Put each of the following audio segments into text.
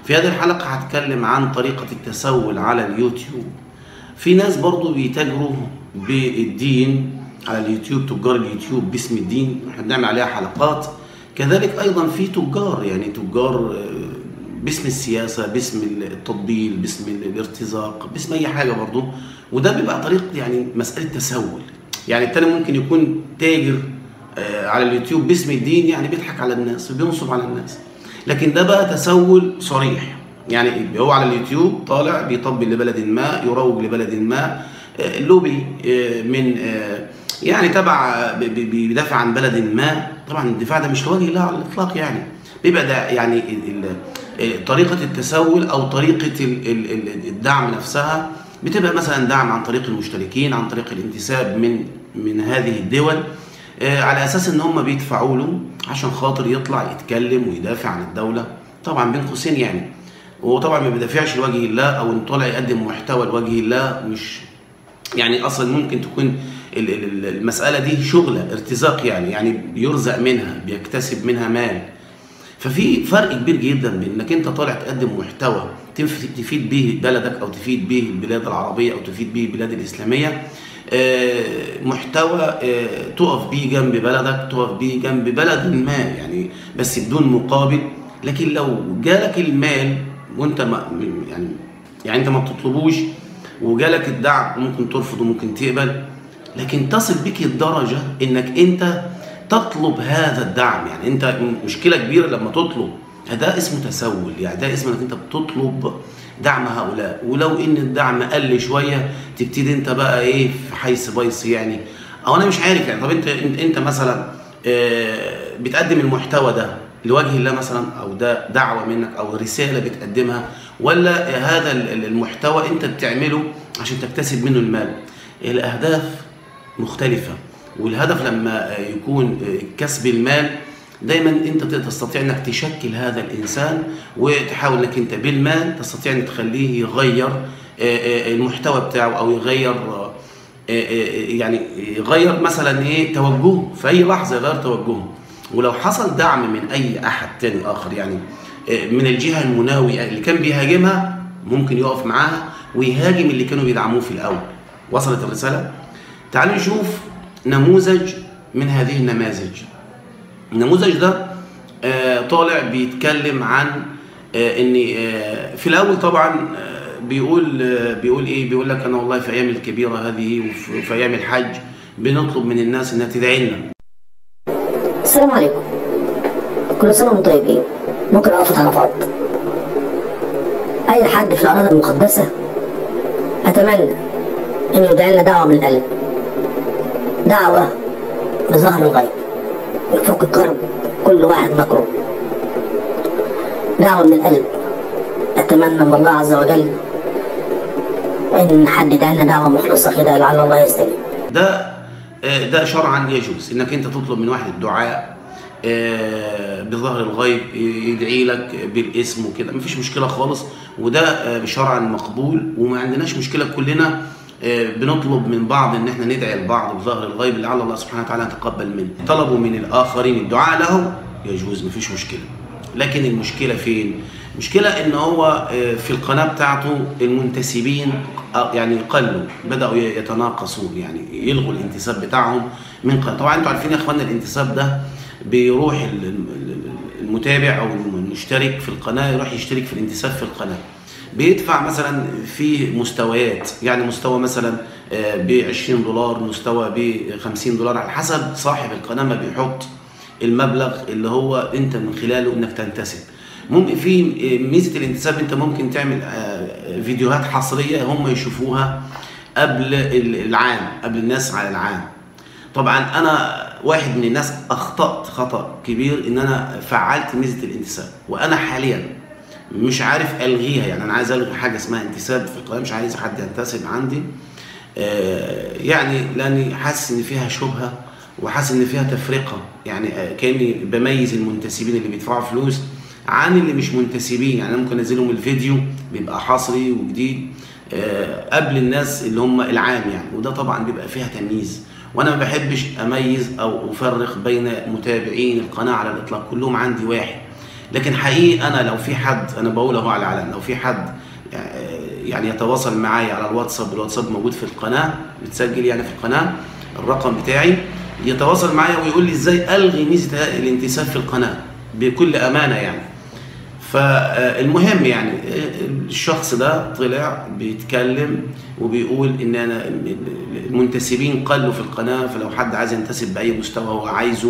في هذه الحلقة هتكلم عن طريقة التسول على اليوتيوب في ناس برضو بيتاجروا بالدين على اليوتيوب تجار اليوتيوب باسم الدين احنا بنعمل عليها حلقات كذلك ايضا في تجار يعني تجار آه، باسم السياسة باسم التطبيل باسم الارتزاق باسم اي حاجة برضو وده بيبقى طريق يعني مسألة تسول يعني التاني ممكن يكون تاجر آه، على اليوتيوب باسم الدين يعني بيضحك على الناس وبينصب على الناس لكن ده بقى تسول صريح يعني هو على اليوتيوب طالع بيطبل لبلد ما يروج لبلد ما آه، لوبي آه، من آه، يعني تبع ب- ب- بيدافع عن بلد ما طبعا الدفاع ده مش لوجه الله على الاطلاق يعني بيبقى ده يعني ال- ال- طريقه التسول او طريقه ال- ال- ال- الدعم نفسها بتبقى مثلا دعم عن طريق المشتركين عن طريق الانتساب من من هذه الدول آه، على اساس ان هم بيدفعوا له عشان خاطر يطلع يتكلم ويدافع عن الدوله طبعا بين قوسين يعني هو طبعا ما بيدافعش لوجه الله او ان طالع يقدم محتوى لوجه الله مش يعني اصلا ممكن تكون ال- ال- ال- المساله دي شغله ارتزاق يعني يعني بيرزق منها بيكتسب منها مال ففي فرق كبير جدا بين انك انت طالع تقدم محتوى تنف- تفيد به بلدك او تفيد به البلاد العربيه او تفيد به البلاد الاسلاميه آه، محتوى آه، تقف بيه جنب بلدك تقف بيه جنب بلد ما يعني بس بدون مقابل لكن لو جالك المال وانت ما يعني يعني انت ما بتطلبوش وجالك الدعم ممكن ترفض وممكن تقبل لكن تصل بك الدرجه انك انت تطلب هذا الدعم يعني انت مشكله كبيره لما تطلب ده اسمه تسول يعني ده اسمه انك انت بتطلب دعم هؤلاء ولو ان الدعم قل شويه تبتدي انت بقى ايه في حيث بيص يعني او انا مش عارف يعني طب انت انت, انت مثلا آه، بتقدم المحتوى ده لوجه الله مثلا او ده دعوه منك او رساله بتقدمها ولا هذا ال- المحتوى انت بتعمله عشان تكتسب منه المال الاهداف مختلفه والهدف لما يكون كسب المال دايما انت تستطيع انك تشكل هذا الانسان وتحاول انك انت بالمال تستطيع ان تخليه يغير المحتوى بتاعه او يغير يعني يغير مثلا ايه توجهه في اي لحظه يغير توجهه ولو حصل دعم من اي احد تاني اخر يعني من الجهه المناويه اللي كان بيهاجمها ممكن يقف معاها ويهاجم اللي كانوا بيدعموه في الاول وصلت الرساله تعالوا نشوف نموذج من هذه النماذج النموذج ده آه، طالع بيتكلم عن آه، ان آه، في الاول طبعا آه، بيقول آه، بيقول ايه بيقول لك انا والله في ايام الكبيره هذه وفي في ايام الحج بنطلب من الناس انها تدعي لنا السلام عليكم كل سنة وانتم طيبين ممكن أقف عرفات أي حد في الأراضي المقدسة أتمنى إنه يدعي لنا دعوة من القلب دعوة بظهر الغيب يفك كرب كل واحد مكروب دعوة من القلب أتمنى من الله عز وجل إن حد يدعي لنا دعوة مخلصة كده لعل الله يستجيب ده آه، ده شرعا يجوز انك انت تطلب من واحد الدعاء آه، بظهر الغيب يدعي لك بالاسم وكده مفيش مشكله خالص وده آه، شرعا مقبول وما عندناش مشكله كلنا آه، بنطلب من بعض ان احنا ندعي لبعض بظهر الغيب لعل الله سبحانه وتعالى يتقبل منه طلبوا من الاخرين الدعاء له يجوز مفيش مشكله لكن المشكله فين المشكله ان هو آه، في القناه بتاعته المنتسبين آه، يعني قلوا بداوا يتناقصوا يعني يلغوا الانتساب بتاعهم من قناه طبعا انتوا عارفين يا اخوانا الانتساب ده بيروح ال- ال- المتابع او المشترك في القناه يروح يشترك في الانتساب في القناه بيدفع مثلا في مستويات يعني مستوى مثلا ب 20 دولار مستوى ب 50 دولار على حسب صاحب القناه ما بيحط المبلغ اللي هو انت من خلاله انك تنتسب ممكن في ميزه الانتساب انت ممكن تعمل آه، فيديوهات حصريه هم يشوفوها قبل العام قبل الناس على العام طبعا انا واحد من الناس اخطات خطا كبير ان انا فعلت ميزه الانتساب وانا حاليا مش عارف الغيها يعني انا عايز الغي حاجه اسمها انتساب في القناه مش عايز حد ينتسب عندي آه، يعني لاني حاسس ان فيها شبهه وحاسس ان فيها تفرقه يعني آه، كاني بميز المنتسبين اللي بيدفعوا فلوس عن اللي مش منتسبين يعني انا ممكن انزلهم الفيديو بيبقى حصري وجديد آه، قبل الناس اللي هم العام يعني وده طبعا بيبقى فيها تمييز وانا ما بحبش اميز او افرق بين متابعين القناه على الاطلاق كلهم عندي واحد لكن حقيقي انا لو في حد انا بقول اهو على علن لو في حد يعني يتواصل معايا على الواتساب الواتساب موجود في القناه متسجل يعني في القناه الرقم بتاعي يتواصل معايا ويقول لي ازاي الغي ميزه الانتساب في القناه بكل امانه يعني فالمهم يعني الشخص ده طلع بيتكلم وبيقول ان انا المنتسبين قلوا في القناه فلو حد عايز ينتسب باي مستوى هو عايزه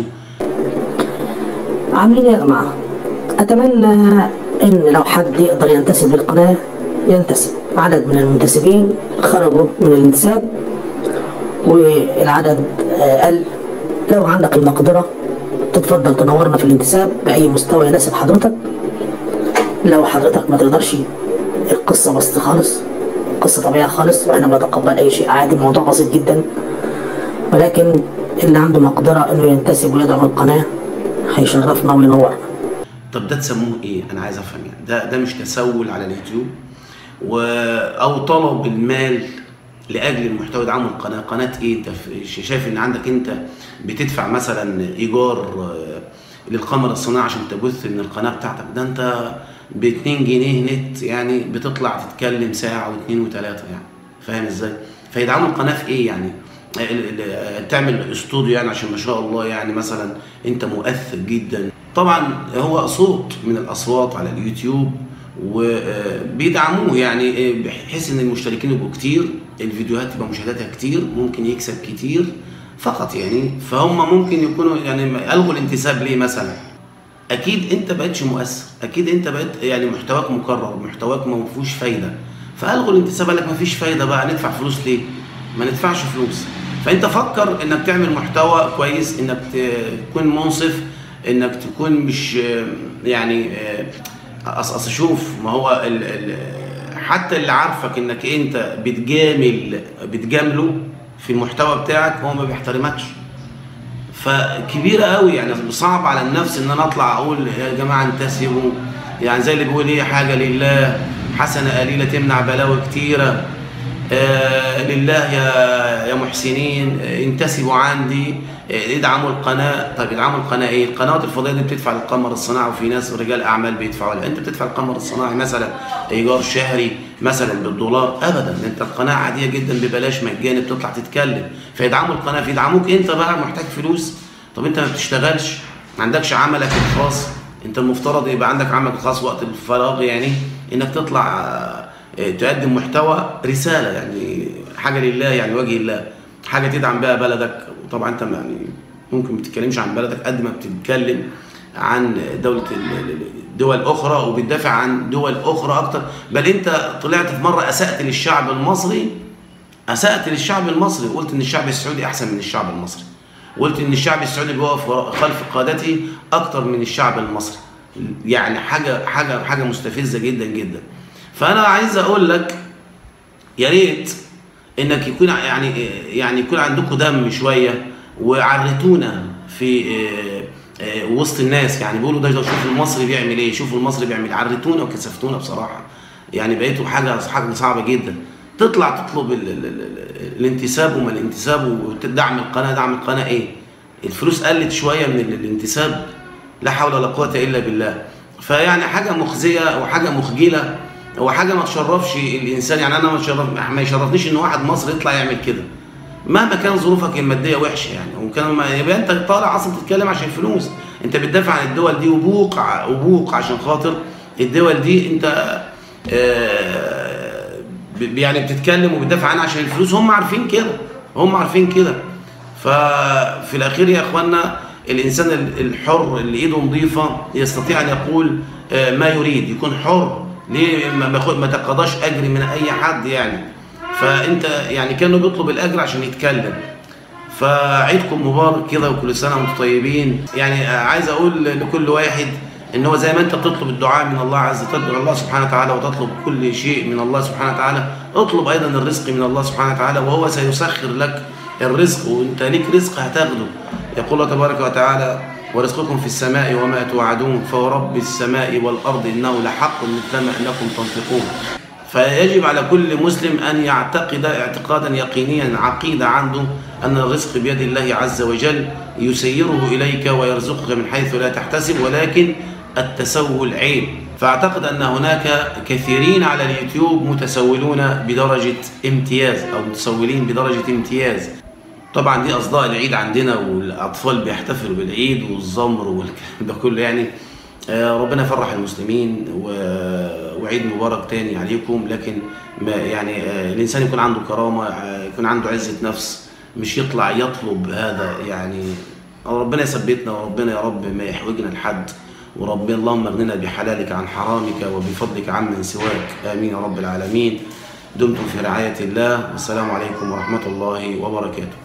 عاملين يا جماعه اتمنى ان لو حد يقدر ينتسب للقناه ينتسب عدد من المنتسبين خرجوا من الانتساب والعدد قل لو عندك المقدره تتفضل تنورنا في الانتساب باي مستوى يناسب حضرتك لو حضرتك ما تقدرش القصه بسيطه خالص قصه طبيعيه خالص واحنا بنتقبل اي شيء عادي الموضوع بسيط جدا ولكن اللي عنده مقدره انه ينتسب ويدعم القناه هيشرفنا وينورنا طب ده تسموه ايه انا عايز افهم يعني ده ده مش تسول على اليوتيوب و او طلب المال لاجل المحتوى دعم القناه قناه ايه انت شايف ان عندك انت بتدفع مثلا ايجار للقمر الصناعي عشان تبث من القناه بتاعتك ده انت ب 2 جنيه نت يعني بتطلع تتكلم ساعه واثنين وثلاثه يعني فاهم ازاي؟ فيدعموا القناه في ايه يعني؟ تعمل استوديو يعني عشان ما شاء الله يعني مثلا انت مؤثر جدا طبعا هو صوت من الاصوات على اليوتيوب وبيدعموه يعني بحيث ان المشتركين يبقوا كتير الفيديوهات تبقى مشاهداتها كتير ممكن يكسب كتير فقط يعني فهم ممكن يكونوا يعني الغوا الانتساب ليه مثلا اكيد انت بقتش مؤثر اكيد انت بقيت يعني محتواك مكرر محتواك ما فيهوش فايده فالغوا الانتساب قال لك ما فيش فايده بقى ندفع فلوس ليه ما ندفعش فلوس فانت فكر انك تعمل محتوى كويس انك تكون منصف انك تكون مش يعني اصل شوف ما هو ال ال حتى اللي عارفك انك انت بتجامل بتجامله في المحتوى بتاعك هو ما بيحترمكش فكبيرة قوي يعني صعب على النفس ان انا اطلع اقول يا جماعة انتسبوا يعني زي اللي بيقول ايه حاجة لله حسنة قليلة تمنع بلاوي كتيرة آه لله يا يا محسنين انتسبوا عندي ادعموا القناه طيب ادعموا القناه ايه القنوات الفضائيه دي بتدفع للقمر الصناعي وفي ناس رجال اعمال بيدفعوا لها انت بتدفع للقمر الصناعي مثلا ايجار شهري مثلا بالدولار ابدا انت القناه عاديه جدا ببلاش مجاني بتطلع تتكلم فيدعموا القناه فيدعموك انت بقى محتاج فلوس طب انت ما بتشتغلش ما عندكش عملك الخاص انت المفترض يبقى عندك عملك الخاص وقت الفراغ يعني انك تطلع تقدم محتوى رساله يعني حاجه لله يعني وجه الله حاجه تدعم بها بلدك وطبعا انت يعني ممكن ما بتتكلمش عن بلدك قد ما بتتكلم عن دوله دول اخرى وبتدافع عن دول اخرى اكتر بل انت طلعت في مره اسات للشعب المصري اسات للشعب المصري وقلت ان الشعب السعودي احسن من الشعب المصري وقلت ان الشعب السعودي بيقف خلف قادته اكتر من الشعب المصري يعني حاجه حاجه حاجه مستفزه جدا جدا فانا عايز اقول لك يا ريت انك يكون يعني يعني يكون عندكم دم شويه وعرتونا في وسط الناس يعني بيقولوا ده شوفوا المصري بيعمل ايه شوفوا المصري بيعمل ايه عرتونا وكسفتونا بصراحه يعني بقيتوا حاجه حاجه صعبه جدا تطلع تطلب ال ال ال الانتساب وما الانتساب وتدعم القناه دعم القناه ايه الفلوس قلت شويه من الانتساب لا حول ولا قوه الا بالله فيعني حاجه مخزيه وحاجه مخجله وحاجه ما تشرفش الانسان يعني انا ما تشرف ما يشرفنيش ان واحد مصري يطلع يعمل كده مهما كان ظروفك الماديه وحشه يعني وكان ما يبقى انت طالع اصلا تتكلم عشان فلوس انت بتدافع عن الدول دي وبوق وبوق عشان خاطر الدول دي انت آه يعني بتتكلم وبتدافع عنها عشان الفلوس هم عارفين كده هم عارفين كده ففي الاخير يا اخوانا الانسان الحر اللي ايده نظيفه يستطيع ان يقول آه ما يريد يكون حر ليه ما باخد ما تقاضاش اجر من اي حد يعني فانت يعني كانه بيطلب الاجر عشان يتكلم فعيدكم مبارك كده وكل سنه وانتم طيبين يعني عايز اقول لكل واحد ان هو زي ما انت بتطلب الدعاء من الله عز وجل تدعو الله سبحانه وتعالى وتطلب كل شيء من الله سبحانه وتعالى اطلب ايضا الرزق من الله سبحانه وتعالى وهو سيسخر لك الرزق وانت ليك رزق هتاخده يقول الله تبارك وتعالى ورزقكم في السماء وما توعدون فورب السماء والارض انه لحق مثل ما انكم تنطقون فيجب على كل مسلم ان يعتقد اعتقادا يقينيا عقيده عنده ان الرزق بيد الله عز وجل يسيره اليك ويرزقك من حيث لا تحتسب ولكن التسول عيب فاعتقد ان هناك كثيرين على اليوتيوب متسولون بدرجه امتياز او متسولين بدرجه امتياز طبعا دي اصداء العيد عندنا والاطفال بيحتفلوا بالعيد والزمر والكلام ده كله يعني آه، ربنا يفرح المسلمين و- وعيد مبارك تاني عليكم لكن ما يعني آه، الانسان يكون عنده كرامه آه، يكون عنده عزه نفس مش يطلع يطلب هذا يعني ربنا يثبتنا وربنا يا رب ما يحوجنا لحد وربنا اللهم اغننا بحلالك عن حرامك وبفضلك عمن سواك امين يا رب العالمين دمتم في رعايه الله والسلام عليكم ورحمه الله وبركاته